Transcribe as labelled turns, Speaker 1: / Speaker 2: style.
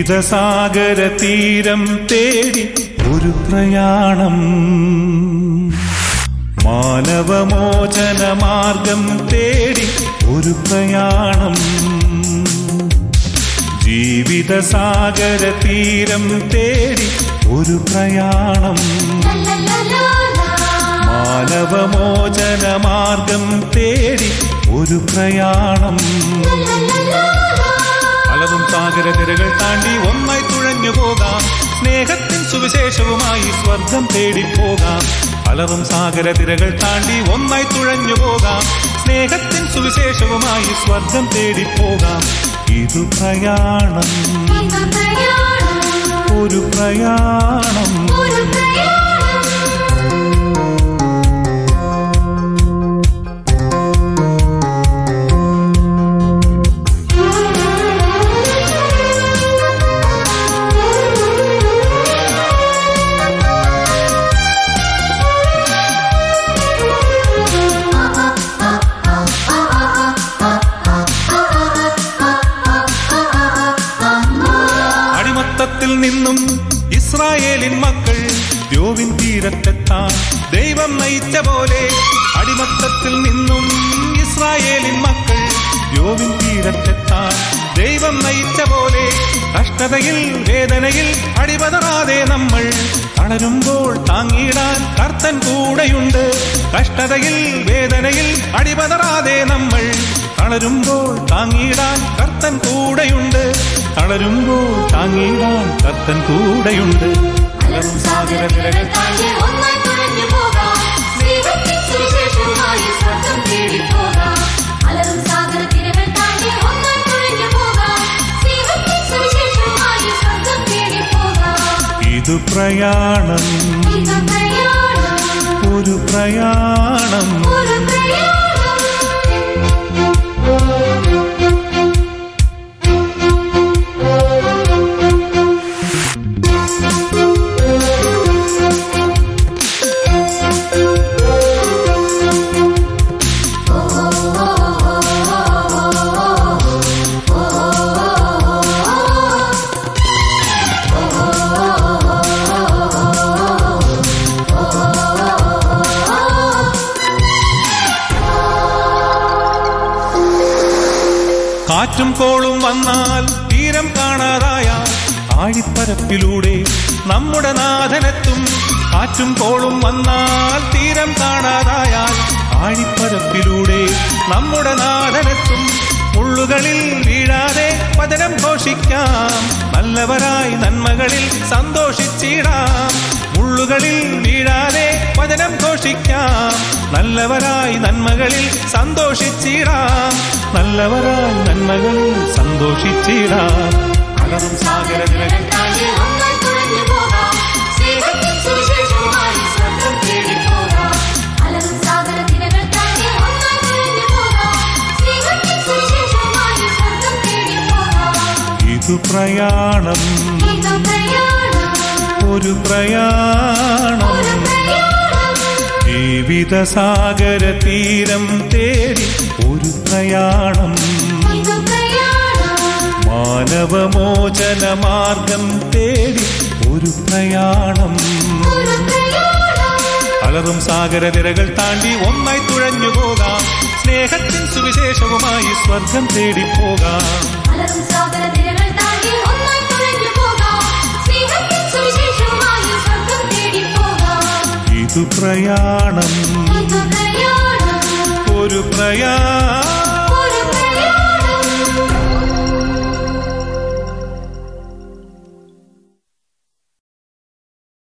Speaker 1: ജീവിതസാഗര തീരം തേടി ഒരു പ്രയാണം മാനവമോചന മാർഗം തേടി ഒരു പ്രയാണം ജീവിതസാഗര തീരം തേടി ഒരു പ്രയാണം മാനവമോചന മാർഗം തേടി ഒരു പ്രയാണം അളവും സാഗരതിരകൾ താണ്ടി ഒന്നായി തുഴഞ്ഞു പോകാം സ്നേഹത്തിൻ സുവിശേഷവുമായി സ്വർഗം തേടി പോകാം അളവും സാഗരതിരകൾ താണ്ടി ഒന്നായി തുഴഞ്ഞു പോകാം സ്നേഹത്തിൻ സുവിശേഷവുമായി സ്വർഗം തേടി പോകാം ഇതു പ്രയാണം ഒരു പ്രയാണം അടിമത്തത്തിൽ നിന്നും ഇസ്രായേലിൻ മക്കൾ ദ്യോവിൻ തീരത്തെത്താൻ ദൈവം നയിച്ച പോലെ അടിമത്തത്തിൽ നിന്നും ഇസ്രായേലിൻ മക്കൾ ദ്യോവിൻ തീരത്തെത്താൻ ദൈവം നയിച്ച പോലെ കഷ്ടതയിൽ വേദനയിൽ അടിപതറാതെ നമ്മൾ തളരുമ്പോൾ താങ്ങിയിടാൻ കർത്തൻ കൂടെയുണ്ട് കഷ്ടതയിൽ വേദനയിൽ അടിപതറാതെ നമ്മൾ തളരുമ്പോൾ താങ്ങിയിടാൻ കർത്തൻ കൂടെയുണ്ട് തളരുമ്പോൾ താങ്ങിയിടാൻ കർത്തൻ കൂടെയുണ്ട്
Speaker 2: അലറും സാഗരത്തിരകൾ താണ്ടി ഒന്നായി തുഴഞ്ഞു പോകാം സ്നേഹത്തിൻ സുവിശേഷവുമായി സ്വർഗം തേടി പോകാം അലറും സാഗരത്തിരകൾ താണ്ടി ഒന്നായി തുഴഞ്ഞു പോകാം സ്നേഹത്തിൻ സുവിശേഷവുമായി സ്വർഗം തേടി പോകാം
Speaker 1: ഇത് പ്രയാണം
Speaker 2: ഇത് പ്രയാണം
Speaker 1: ഒരു പ്രയാണം
Speaker 2: ഒരു പ്രയാണം
Speaker 1: കാറ്റും കോളും വന്നാൽ തീരം കാണാതായാൽ ആഴിപ്പരപ്പിലൂടെ നമ്മുടെ നാഥനെത്തും കാറ്റും കോളും വന്നാൽ തീരം കാണാതായാൽ ആഴിപ്പരപ്പിലൂടെ നമ്മുടെ നാഥനെത്തും മുള്ളുകളിൽ വീഴാതെ വചനം ഘോഷിക്കാം നല്ലവരായി നന്മകളിൽ സന്തോഷിച്ചിടാം മുള്ളുകളിൽ വീഴാതെ വചനം ഘോഷിക്കാം നല്ലവരായി നന്മകളിൽ സന്തോഷിച്ചിടാം നല്ലവരായി നന്മകളിൽ സന്തോഷിച്ചിടാം അളവും സാഗരത്തിരകൾ
Speaker 2: താണ്ടി ഒന്നായി തുഴഞ്ഞു പോകാം സ്നേഹത്തിൻ സുവിശേഷവുമായി സ്വർഗം തേടി പോകാം അലറും സാഗരത്തിരകൾ താണ്ടി ഒന്നായി തുഴഞ്ഞു പോകാം സ്നേഹത്തിൻ സുവിശേഷവുമായി സ്വർഗം തേടി പോകാം
Speaker 1: ഇതു പ്രയാണം
Speaker 2: ഇത് പ്രയാണം
Speaker 1: ഒരു പ്രയാണം
Speaker 2: ഒരു പ്രയാണം
Speaker 1: ജീവിതസാഗര തീരം തേടി ഒരു പ്രയാണം
Speaker 2: ഇത് പ്രയാണം
Speaker 1: മാനവമോചന മാർഗം തേടി ഒരു പ്രയാണം
Speaker 2: ഒരു പ്രയാണം
Speaker 1: അലറും സാഗരനിരകൾ താണ്ടി ഒന്നായി തുഴഞ്ഞു പോകാം സ്നേഹത്തിൻ സുവിശേഷവുമായി സ്വർഗം തേടി പോകാം
Speaker 2: അലറും സാഗരത്തിരകൾ താണ്ടി ഒന്നായി തുഴഞ്ഞു പോകാം സ്നേഹത്തിൻ സുവിശേഷവുമായി സ്വർഗം തേടി പോകാം
Speaker 1: ഇതു പ്രയാണം
Speaker 2: ഇത് പ്രയാണം
Speaker 1: ഒരു പ്രയാണം